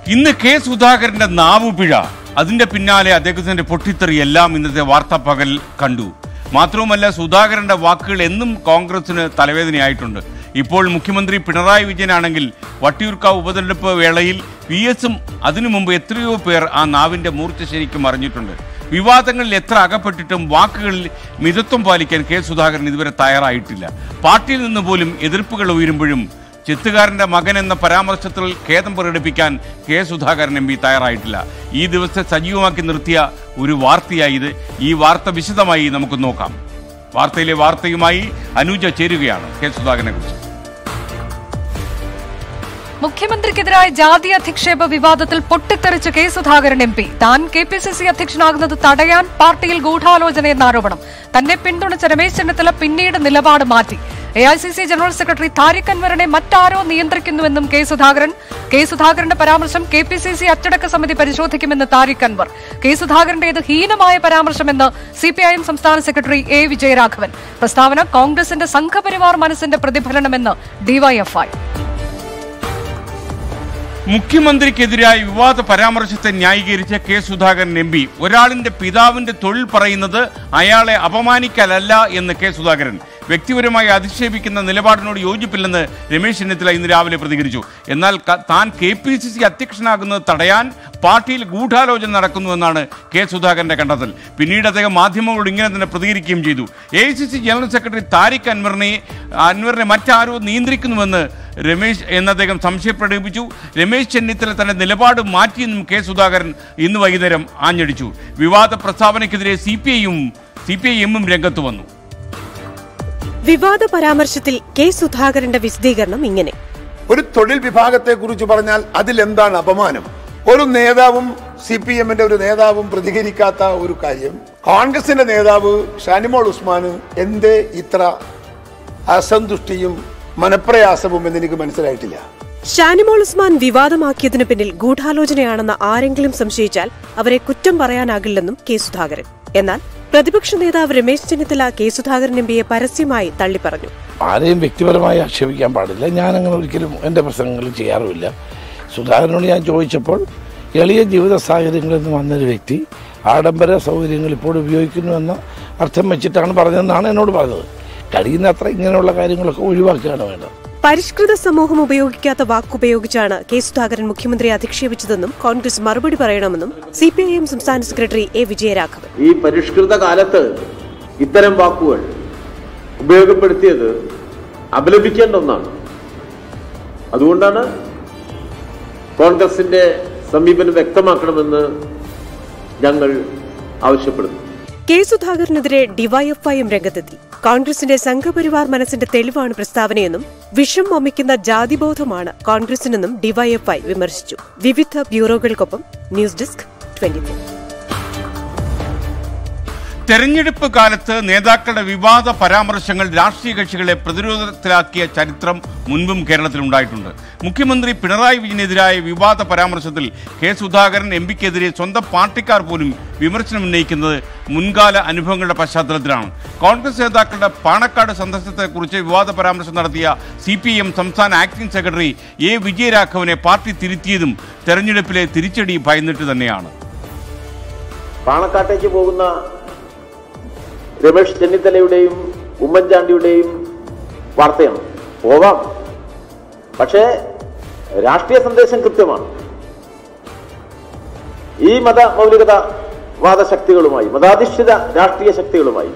ഇന്ന് കെ സുധാകരന്റെ നാവുപിഴ അതിന്റെ പിന്നാലെ അദ്ദേഹത്തിന്റെ പൊട്ടിത്തെറി എല്ലാം ഇന്നത്തെ വാർത്താ പകൽ കണ്ടു മാത്രവുമല്ല സുധാകരന്റെ വാക്കുകൾ എന്നും കോൺഗ്രസിന് തലവേദനയായിട്ടുണ്ട് ഇപ്പോൾ മുഖ്യമന്ത്രി പിണറായി വിജയനാണെങ്കിൽ വട്ടിയൂർക്കാവ് ഉപതെരഞ്ഞെടുപ്പ് വേളയിൽ വി എസും അതിനു മുമ്പ് എത്രയോ പേർ ആ നാവിന്റെ മൂർച്ച ശരിക്കും അറിഞ്ഞിട്ടുണ്ട് വിവാദങ്ങളിൽ എത്ര അകപ്പെട്ടിട്ടും വാക്കുകളിൽ മിതത്വം പാലിക്കാൻ കെ സുധാകരൻ ഇതുവരെ തയ്യാറായിട്ടില്ല പാർട്ടിയിൽ നിന്ന് പോലും എതിർപ്പുകൾ ഉയരുമ്പോഴും ചെത്തുകാരന്റെ മകൻ എന്ന പരാമർശത്തിൽ ഖേദം പ്രകടിപ്പിക്കാൻ കെ സുധാകരൻ എം പി തയ്യാറായിട്ടില്ല ഈ ദിവസത്തെ സജീവമാക്കി നിർത്തിയ ഒരു വാർത്തയായി ഇത് ഈ വാർത്ത വിശദമായി നമുക്ക് നോക്കാം വാർത്തയിലെ വാർത്തയുമായി അനുജ ചേരുകയാണ് കെ സുധാകരനെ കുറിച്ച് മുഖ്യമന്ത്രിക്കെതിരായ ജാതി അധിക്ഷേപ വിവാദത്തിൽ പൊട്ടിത്തെറിച്ച കെ സുധാകരൻ എം പി താൻ കെ പി സി സി അധ്യക്ഷനാകുന്നത് തടയാൻ പാർട്ടിയിൽ ഗൂഢാലോചനയെന്ന ആരോപണം തന്നെ പിന്തുണച്ച രമേശ് ചെന്നിത്തല പിന്നീട് നിലപാട് മാറ്റി A I C C general secretary Tariq അൻവറിനെ മറ്റാരോ നിയന്ത്രിക്കുന്നുവെന്നും കെ സുധാകരൻ കെ സുധാകരന്റെ പരാമർശം കെ പി സി സി അച്ചടക്ക സമിതി പരിശോധിക്കുമെന്ന് താരിഖ് അൻവർ കെ സുധാകരന്റേത് ഹീനമായ പരാമർശമെന്ന് സി പി ഐ എം സംസ്ഥാന സെക്രട്ടറി എ വിജയരാഘവൻ പ്രസ്താവന കോൺഗ്രസിന്റെ സംഘപരിവാർ മനസ്സിന്റെ പ്രതിഫലനമെന്ന് ഡിവൈഎഫ്ഐ മുഖ്യമന്ത്രിക്കെതിരായ വിവാദ പരാമർശത്തെ ന്യായീകരിച്ച കെ സുധാകരൻ എം പി ഒരാളിന്റെ പിതാവിന്റെ തൊഴിൽ പറയുന്നത് അയാളെ അപമാനിക്കലല്ല എന്ന് കെ സുധാകരൻ വ്യക്തിപരമായി അധിക്ഷേപിക്കുന്ന നിലപാടിനോട് യോജിപ്പില്ലെന്ന് രമേശ് ചെന്നിത്തല ഇന്ന് രാവിലെ പ്രതികരിച്ചു എന്നാൽ ക- താൻ കെ പി സി സി അധ്യക്ഷനാകുന്നത് തടയാൻ പാർട്ടിയിൽ ഗൂഢാലോചന നടക്കുന്നുവെന്നാണ് കെ സുധാകരന്റെ കണ്ടെത്തൽ പിന്നീട് അദ്ദേഹം മാധ്യമങ്ങളോട് ഇങ്ങനെ തന്നെ പ്രതികരിക്കുകയും ചെയ്തു A I C C general secretary Tariq അൻവറിനെ അൻവറിനെ മറ്റാരോ നിയന്ത്രിക്കുന്നുവെന്ന് രമേശ് എന്ന് അദ്ദേഹം സംശയം പ്രകടിപ്പിച്ചു രമേശ് ചെന്നിത്തല തന്റെ നിലപാട് മാറ്റിയെന്നും കെ സുധാകരൻ ഇന്ന് വൈകുന്നേരം ആഞ്ഞടിച്ചു വിവാദ പ്രസ്താവനയ്ക്കെതിരെ സി പി ഐയും സി പി ഐ എമ്മും രംഗത്ത് വന്നു വിവാദ പരാമർശത്തിൽ കെ സുധാകരന്റെ വിശദീകരണം ഇങ്ങനെ ഒരു തൊഴിൽ വിഭാഗത്തെ കുറിച്ച് പറഞ്ഞാൽ അതിലെന്താണ് അപമാനം ഒരു നേതാവും സി പി എമ്മിന്റെ ഒരു നേതാവും പ്രതികരിക്കാത്ത ഒരു കാര്യം കോൺഗ്രസിന്റെ നേതാവ് ഷാനിമോൾ ഉസ്മാന് എന്തേ ഇത്ര അസന്തുഷ്ടിയും മനപ്രയാസവും എന്ന് എനിക്ക് മനസ്സിലായിട്ടില്ല ഷാനിമോൾ ഉസ്മാൻ വിവാദമാക്കിയതിനു പിന്നിൽ ഗൂഢാലോചനയാണെന്ന് ആരെങ്കിലും സംശയിച്ചാൽ അവരെ കുറ്റം പറയാനാകില്ലെന്നും കെ സുധാകരൻ എന്നാൽ പ്രതിപക്ഷ നേതാവ് രമേശ് ചെന്നിത്തല കെ സുധാകരൻ എം പിയെ പരസ്യമായി തള്ളിപ്പറഞ്ഞു ആരെയും വ്യക്തിപരമായി ആക്ഷേപിക്കാൻ പാടില്ല ഞാൻ അങ്ങനെ ഒരിക്കലും എൻ്റെ പ്രസംഗങ്ങളിൽ ചെയ്യാറുമില്ല സുധാകരനോട് ഞാൻ ചോദിച്ചപ്പോൾ എളിയ ജീവിത സാഹചര്യങ്ങളിൽ നിന്ന് വന്നൊരു വ്യക്തി ആഡംബര സൗകര്യങ്ങൾ ഇപ്പോൾ ഉപയോഗിക്കുന്നു എന്ന അർത്ഥം വെച്ചിട്ടാണ് പറഞ്ഞതെന്നാണ് എന്നോട് പറഞ്ഞത് കഴിയുന്നത്ര ഇങ്ങനെയുള്ള കാര്യങ്ങളൊക്കെ ഒഴിവാക്കുകയാണ് വേണ്ടത് പരിഷ്കൃത സമൂഹം ഉപയോഗിക്കാത്ത വാക്കുപയോഗിച്ചാണ് കെ സുധാകരൻ മുഖ്യമന്ത്രിയെ അധിക്ഷേപിച്ചതെന്നും കോൺഗ്രസ് മറുപടി പറയണമെന്നും സി പി ഐ എം സംസ്ഥാന സെക്രട്ടറി എ വിജയരാഘവൻ ഈ പരിഷ്കൃത കാലത്ത് ഇത്തരം വാക്കുകൾ ഉപയോഗപ്പെടുത്തിയത് അപലപിക്കേണ്ട ഒന്നാണ് അതുകൊണ്ടാണ് കോൺഗ്രസിന്റെ സമീപനം വ്യക്തമാക്കണമെന്ന് ഞങ്ങൾ ആവശ്യപ്പെടുന്നു കെ സുധാകരനെതിരെ ഡിവൈഎഫ്ഐയും രംഗത്തെത്തി കോൺഗ്രസിന്റെ സംഘപരിവാർ മനസ്സിന്റെ തെളിവാണ് പ്രസ്താവനയെന്നും വിഷം വമിക്കുന്ന ജാതിബോധമാണ് കോൺഗ്രസിനെന്നും ഡിവൈഎഫ്ഐ വിമർശിച്ചു വിവിധ ബ്യൂറോകൾക്കൊപ്പം ന്യൂസ് ഡെസ്ക് ട്വന്റി തെരഞ്ഞെടുപ്പ് കാലത്ത് നേതാക്കളുടെ വിവാദ പരാമർശങ്ങൾ രാഷ്ട്രീയ കക്ഷികളെ പ്രതിരോധത്തിലാക്കിയ ചരിത്രം മുൻപും കേരളത്തിലുണ്ടായിട്ടുണ്ട് മുഖ്യമന്ത്രി പിണറായി വിജയനെതിരായ വിവാദ പരാമർശത്തിൽ കെ സുധാകരൻ എം പിക്കെതിരെ സ്വന്തം പാർട്ടിക്കാർ പോലും വിമർശനം ഉന്നയിക്കുന്നത് മുൻകാല അനുഭവങ്ങളുടെ പശ്ചാത്തലത്തിലാണ് കോൺഗ്രസ് നേതാക്കളുടെ പാണക്കാട് സന്ദർശനത്തെക്കുറിച്ച് വിവാദ പരാമർശം നടത്തിയ സി പി എം സംസ്ഥാന ആക്ടിംഗ് സെക്രട്ടറി എ വിജയരാഘവനെ പാർട്ടി തിരുത്തിയതും തെരഞ്ഞെടുപ്പിലെ തിരിച്ചടി ഭയന്നിട്ട് തന്നെയാണ് പാണക്കാട്ടേക്ക് പോകുന്ന രമേശ് ചെന്നിത്തലയുടെയും ഉമ്മൻചാണ്ടിയുടെയും വാർത്തയാണ് പോവാം പക്ഷേ രാഷ്ട്രീയ സന്ദേശം കൃത്യമാണ് ഈ മത മൗലികത വാദശക്തികളുമായി മതാധിഷ്ഠിത രാഷ്ട്രീയ ശക്തികളുമായി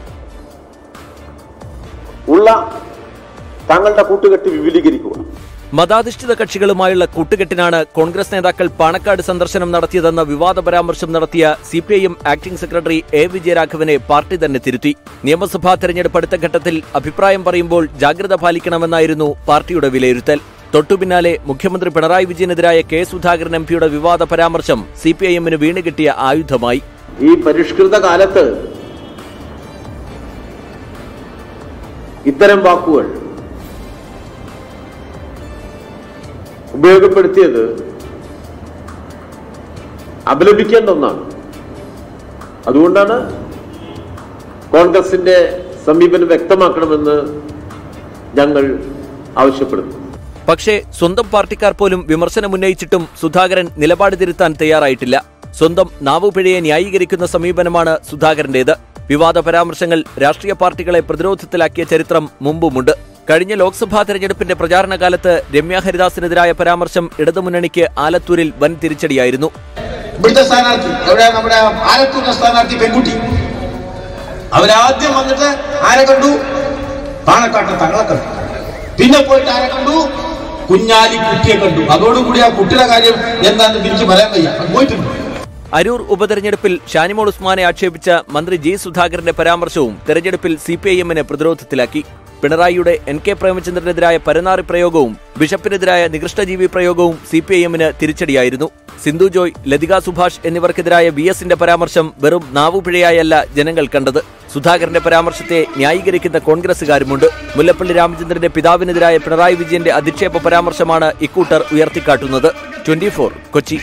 ഉള്ള താങ്കളുടെ കൂട്ടുകെട്ട് വിപുലീകരിക്കുക മതാധിഷ്ഠിത കക്ഷികളുമായുള്ള കൂട്ടുകെട്ടിനാണ് കോൺഗ്രസ് നേതാക്കൾ പാണക്കാട് സന്ദർശനം നടത്തിയതെന്ന വിവാദ പരാമർശം നടത്തിയ C P I M acting secretary A വിജയരാഘവനെ പാർട്ടി തന്നെ തിരുത്തി നിയമസഭാ തെരഞ്ഞെടുപ്പ് അടുത്ത ഘട്ടത്തിൽ അഭിപ്രായം പറയുമ്പോൾ ജാഗ്രത പാലിക്കണമെന്നായിരുന്നു പാർട്ടിയുടെ വിലയിരുത്തൽ തൊട്ടുപിന്നാലെ മുഖ്യമന്ത്രി പിണറായി വിജയനെതിരായ കെ സുധാകരൻ എം പിയുടെ വിവാദ പരാമർശം സി പി ഐ എമ്മിന് വീണുകിട്ടിയ ആയുധമായി ഈ പരിഷ്കൃത കാലത്ത് ഇത്തരം വാക്കുകൾ ഉപയോഗപ്പെടുത്തിയത് അപലപിക്കേണ്ട ഒന്നാണ് അതുകൊണ്ടാണ് കോൺഗ്രസിന്റെ സമീപനം വ്യക്തമാക്കണമെന്ന് ഞങ്ങൾ ആവശ്യപ്പെടുന്നു പക്ഷേ സ്വന്തം പാർട്ടിക്കാർ പോലും വിമർശനം ഉന്നയിച്ചിട്ടും സുധാകരൻ നിലപാട് തിരുത്താൻ തയ്യാറായിട്ടില്ല സ്വന്തം നാവുപിഴയെ ന്യായീകരിക്കുന്ന സമീപനമാണ് സുധാകരന്റേത് വിവാദ പരാമർശങ്ങൾ രാഷ്ട്രീയ പാർട്ടികളെ പ്രതിരോധത്തിലാക്കിയ ചരിത്രം മുമ്പുമുണ്ട് കഴിഞ്ഞ ലോക്സഭാ തെരഞ്ഞെടുപ്പിന്റെ പ്രചാരണ കാലത്ത് രമ്യ ഹരിദാസിനെതിരായ പരാമർശം ഇടതുമുന്നണിക്ക് ആലത്തൂരിൽ വൻ തിരിച്ചടിയായിരുന്നു ഇവിടുത്തെ സ്ഥാനാർത്ഥി എവിടെ നമ്മുടെ ആലത്തൂരിലെ സ്ഥാനാർത്ഥി പെൺകുട്ടി അവരാദ്യം വന്നിട്ട് ആരെ കണ്ടു പാണക്കാട്ടെ തങ്ങളെ കണ്ടു പിന്നെ പോയിട്ട് ആരെ കണ്ടു കുഞ്ഞാലി കുട്ടിയെ കണ്ടു അതോടുകൂടി ആ കുട്ടിയുടെ കാര്യം എന്താണെന്ന് തിരിച്ചു പറയാൻ വയ്യ അത് പോയിട്ടുണ്ട് അരൂർ ഉപതെരഞ്ഞെടുപ്പിൽ ഷാനിമോൾ ഉസ്മാനെ ആക്ഷേപിച്ച മന്ത്രി ജി സുധാകരന്റെ പരാമർശവും തെരഞ്ഞെടുപ്പിൽ സി പി ഐ എമ്മിനെ പ്രതിരോധത്തിലാക്കി പിണറായിയുടെ എൻ കെ പ്രേമചന്ദ്രനെതിരായ പരനാറി പ്രയോഗവും ബിഷപ്പിനെതിരായ നികൃഷ്ടജീവി പ്രയോഗവും സി പി ഐ എമ്മിന് തിരിച്ചടിയായിരുന്നു സിന്ധു ജോയ് ലതിക സുഭാഷ് എന്നിവർക്കെതിരായ വി എസിന്റെ പരാമർശം വെറും നാവുപിഴയായല്ല ജനങ്ങൾ കണ്ടത് സുധാകരന്റെ പരാമർശത്തെ ന്യായീകരിക്കുന്ന കോൺഗ്രസുകാരുമുണ്ട് മുല്ലപ്പള്ളി രാമചന്ദ്രന്റെ പിതാവിനെതിരായ പിണറായി വിജയന്റെ അധിക്ഷേപ പരാമർശമാണ് ഇക്കൂട്ടർ ഉയർത്തിക്കാട്ടുന്നത് ട്വന്റി കൊച്ചി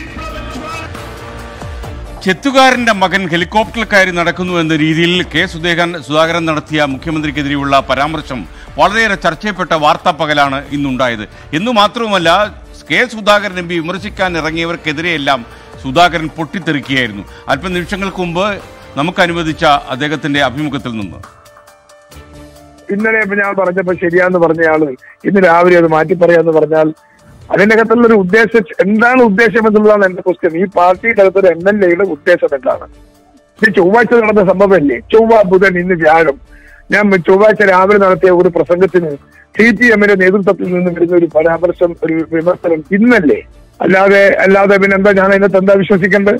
ചെത്തുകാരന്റെ മകൻ ഹെലികോപ്റ്ററിൽ കയറി നടക്കുന്നു എന്ന രീതിയിൽ കെ സുധേകൻ സുധാകരൻ നടത്തിയ മുഖ്യമന്ത്രിക്കെതിരെയുള്ള പരാമർശം വളരെയേറെ ചർച്ചയപ്പെട്ട വാർത്താ പകലാണ് ഇന്നുണ്ടായത് എന്നു മാത്രവുമല്ല കെ സുധാകരൻ എം പി വിമർശിക്കാൻ ഇറങ്ങിയവർക്കെതിരെയെല്ലാം സുധാകരൻ പൊട്ടിത്തെറിക്കുകയായിരുന്നു അല്പനിമിഷങ്ങൾക്ക് മുമ്പ് നമുക്ക് അനുവദിച്ച അദ്ദേഹത്തിന്റെ അഭിമുഖത്തിൽ നിന്ന് ഇന്നലെ ഇപ്പൊ ഞാൻ പറഞ്ഞപ്പോ ശരിയാന്ന് പറഞ്ഞയാള് ഇന്ന് രാവിലെ അത് മാറ്റി പറയാന്ന് പറഞ്ഞാൽ അതിന്റെ അകത്തുള്ള ഒരു ഉദ്ദേശം എന്താണ് ഉദ്ദേശം എന്നുള്ളതാണ് എന്റെ ക്വസ്റ്റ്യൻ ഈ പാർട്ടിയുടെ അകത്തൊരു എം എൽ എയുടെ ഉദ്ദേശം എന്താണ് ഇത് ചൊവ്വാഴ്ച നടന്ന സംഭവമല്ലേ ചൊവ്വ ബുധൻ ഇന്ന് വ്യാഴം ഞാൻ ചൊവ്വാഴ്ച രാവിലെ നടത്തിയ ഒരു പ്രസംഗത്തിന് സി പി എമ്മിന്റെ നേതൃത്വത്തിൽ നിന്ന് വരുന്ന ഒരു പരാമർശം ഒരു വിമർശനം ഇന്നല്ലേ അല്ലാതെ അല്ലാതെ പിന്നെന്താ ഞാൻ അതിനകത്ത് എന്താ വിശ്വസിക്കേണ്ടത്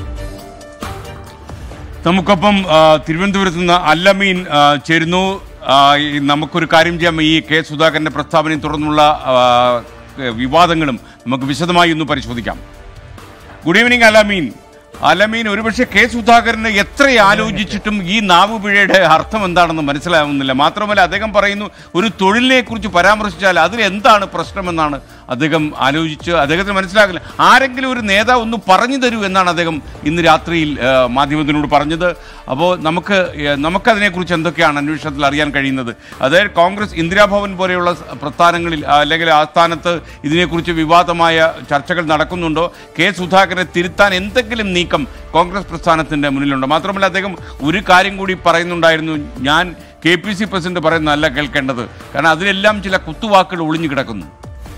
നമുക്കൊപ്പം ആ, തിരുവനന്തപുരത്ത് നിന്ന് അല്ലമീൻ ആ, ചേരുന്നു ആ, ഈ നമുക്കൊരു കാര്യം ചെയ്യാം ഈ കെ സുധാകരന്റെ പ്രസ്താവനയും തുടർന്നുള്ള ആ, വിവാദങ്ങളും നമുക്ക് വിശദമായി ഒന്ന് പരിശോധിക്കാം ഗുഡ് ഈവനിങ് അലമീൻ അലമീൻ ഒരുപക്ഷെ കെ സുധാകരന് എത്ര ആലോചിച്ചിട്ടും ഈ നാവുപിഴയുടെ അർത്ഥം എന്താണെന്ന് മനസ്സിലാവുന്നില്ല മാത്രമല്ല അദ്ദേഹം പറയുന്നു ഒരു തൊഴിലിനെ കുറിച്ച് പരാമർശിച്ചാൽ അതിൽ എന്താണ് പ്രശ്നമെന്നാണ് അദ്ദേഹം ആലോചിച്ച് അദ്ദേഹത്തിന് മനസ്സിലാകില്ല ആരെങ്കിലും ഒരു നേതാവ് ഒന്ന് പറഞ്ഞു തരൂ എന്നാണ് അദ്ദേഹം ഇന്ന് രാത്രിയിൽ ആ, മാധ്യമത്തിനോട് പറഞ്ഞത് അപ്പോൾ നമുക്ക് ഏ, നമുക്കതിനെക്കുറിച്ച് എന്തൊക്കെയാണ് അന്വേഷണത്തിൽ അറിയാൻ കഴിയുന്നത് അതായത് കോൺഗ്രസ് ഇന്ദിരാഭവൻ പോലെയുള്ള സ- പ്രസ്ഥാനങ്ങളിൽ ആ, അല്ലെങ്കിൽ ആസ്ഥാനത്ത് ഇതിനെക്കുറിച്ച് വിവാദമായ ചർച്ചകൾ നടക്കുന്നുണ്ടോ കെ സുധാകരനെ തിരുത്താൻ എന്തെങ്കിലും നീക്കം കോൺഗ്രസ് പ്രസ്ഥാനത്തിന്റെ മുന്നിലുണ്ടോ മാത്രമല്ല അദ്ദേഹം ഒരു കാര്യം കൂടി പറയുന്നുണ്ടായിരുന്നു ഞാൻ കെ പി സി പ്രസിഡന്റ് പറയുന്നതല്ല കേൾക്കേണ്ടത് കാരണം അതിലെല്ലാം ചില കുത്തുവാക്കുകൾ ഒളിഞ്ഞു കിടക്കുന്നു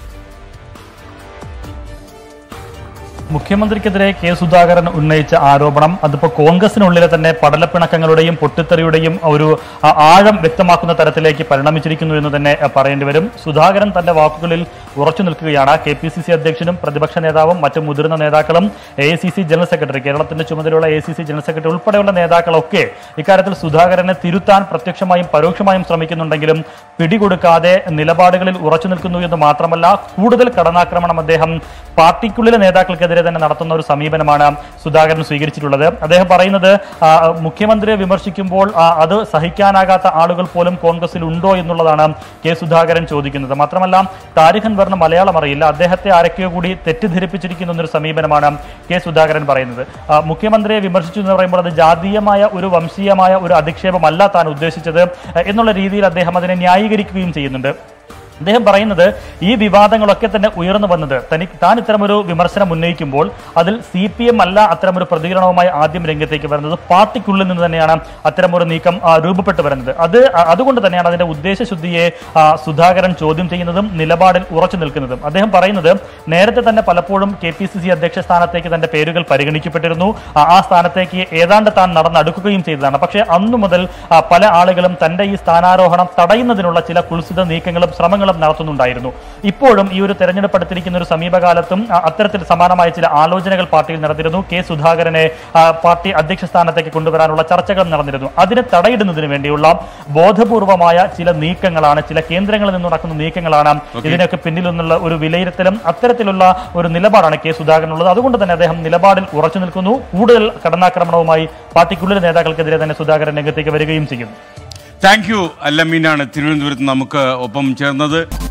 മുഖ്യമന്ത്രിക്കെതിരെ കെ സുധാകരൻ ഉന്നയിച്ച ആരോപണം അതിപ്പോ കോൺഗ്രസിനുള്ളിലെ തന്നെ പടലപ്പിണക്കങ്ങളുടെയും പൊട്ടിത്തെറിയുടെയും ഒരു ആ, ആഴം വ്യക്തമാക്കുന്ന തരത്തിലേക്ക് പരിണമിച്ചിരിക്കുന്നു എന്ന് തന്നെ ആ, പറയേണ്ടി വരും സുധാകരൻ തന്റെ വാക്കുകളിൽ ഉറച്ചു നിൽക്കുകയാണ് കെ പി സി സി അധ്യക്ഷനും പ്രതിപക്ഷ നേതാവും മറ്റു മുതിർന്ന നേതാക്കളും A C C general secretary കേരളത്തിന്റെ ചുമതലയുള്ള A C C general secretary ഉൾപ്പെടെയുള്ള നേതാക്കളൊക്കെ ഇക്കാര്യത്തിൽ സുധാകരനെ തിരുത്താൻ പ്രത്യക്ഷമായും പരോക്ഷമായും ശ്രമിക്കുന്നുണ്ടെങ്കിലും പിടികൊടുക്കാതെ നിലപാടുകളിൽ ഉറച്ചു നിൽക്കുന്നു എന്ന് മാത്രമല്ല കൂടുതൽ കടന്നാക്രമണം അദ്ദേഹം പാർട്ടിക്കുള്ളിലെ നേതാക്കൾക്കെതിരെ തന്നെ നടത്തുന്ന ഒരു സമീപനമാണ് സുധാകരൻ സ്വീകരിച്ചിട്ടുള്ളത് അദ്ദേഹം പറയുന്നത് ആ, മുഖ്യമന്ത്രിയെ വിമർശിക്കുമ്പോൾ ആ, അത് സഹിക്കാനാകാത്ത ആളുകൾ പോലും കോൺഗ്രസിൽ ഉണ്ടോ എന്നുള്ളതാണ് കെ സുധാകരൻ ചോദിക്കുന്നത് മാത്രമല്ല താരിഖ് അൻവറിന് മലയാളം അറിയില്ല അദ്ദേഹത്തെ ആരൊക്കെയോ കൂടി തെറ്റിദ്ധരിപ്പിച്ചിരിക്കുന്ന എന്നൊരു സമീപനമാണ് കെ സുധാകരൻ പറയുന്നത് ആ, മുഖ്യമന്ത്രിയെ വിമർശിച്ചു എന്ന് പറയുമ്പോൾ അത് ജാതീയമായ ഒരു വംശീയമായ ഒരു അധിക്ഷേപമല്ല താൻ ഉദ്ദേശിച്ചത് ആ, എന്നുള്ള രീതിയിൽ അദ്ദേഹം അതിനെ ന്യായീകരിക്കുകയും ചെയ്യുന്നുണ്ട് അദ്ദേഹം പറയുന്നത് ഈ വിവാദങ്ങളൊക്കെ തന്നെ ഉയർന്നു വന്നത് തനിക്ക് താൻ ഇത്തരമൊരു വിമർശനം ഉന്നയിക്കുമ്പോൾ അതിൽ സി പി എം അല്ല അത്തരമൊരു പ്രതികരണവുമായി ആദ്യം രംഗത്തേക്ക് വരുന്നത് പാർട്ടിക്കുള്ളിൽ നിന്ന് തന്നെയാണ് അത്തരമൊരു നീക്കം ആ, രൂപപ്പെട്ടു വരുന്നത് അത് ആ, അതുകൊണ്ട് തന്നെയാണ് അതിന്റെ ഉദ്ദേശശുദ്ധിയെ ആ, സുധാകരൻ ചോദ്യം ചെയ്യുന്നതും നിലപാടിൽ ഉറച്ചു നിൽക്കുന്നതും അദ്ദേഹം പറയുന്നത് നേരത്തെ തന്നെ പലപ്പോഴും കെ പി സി സി അധ്യക്ഷ സ്ഥാനത്തേക്ക് തന്റെ പേരുകൾ പരിഗണിക്കപ്പെട്ടിരുന്നു ആ, ആ സ്ഥാനത്തേക്ക് ഏതാണ്ട് താൻ നടന്നടുക്കുകയും ചെയ്തതാണ് പക്ഷേ അന്നു മുതൽ ആ, പല ആളുകളും തന്റെ ഈ സ്ഥാനാരോഹണം തടയുന്നതിനുള്ള ചില കുൽസിത നീക്കങ്ങളും ശ്രമങ്ങളും നടത്തുന്നുണ്ടായിരുന്നു ഇപ്പോഴും ഈ ഒരു തെരഞ്ഞെടുപ്പ് അടുത്തിരിക്കുന്ന ഒരു സമീപകാലത്തും ആ, അത്തരത്തിൽ സമാനമായ ചില ആലോചനകൾ പാർട്ടിയിൽ നടന്നിരുന്നു കെ സുധാകരനെ ആ, പാർട്ടി അധ്യക്ഷ സ്ഥാനത്തേക്ക് കൊണ്ടുവരാനുള്ള ചർച്ചകൾ നടന്നിരുന്നു അതിനെ തടയിടുന്നതിന് വേണ്ടിയുള്ള ബോധപൂർവമായ ചില നീക്കങ്ങളാണ് ചില കേന്ദ്രങ്ങളിൽ നിന്ന് നടക്കുന്ന നീക്കങ്ങളാണ് ഇതിനൊക്കെ പിന്നിൽ നിന്നുള്ള ഒരു വിലയിരുത്തലും അത്തരത്തിലുള്ള ഒരു നിലപാടാണ് കെ സുധാകരനുള്ളത് അതുകൊണ്ട് തന്നെ അദ്ദേഹം നിലപാടിൽ ഉറച്ചു നിൽക്കുന്നു കൂടുതൽ കടന്നാക്രമണവുമായി പാർട്ടിക്കുള്ളിലെ നേതാക്കൾക്കെതിരെ തന്നെ സുധാകരൻ രംഗത്തേക്ക് വരികയും ചെയ്യും താങ്ക് യു അല്ലമീനാണ് തിരുവനന്തപുരത്ത് നമുക്ക് ഒപ്പം ചേർന്നത്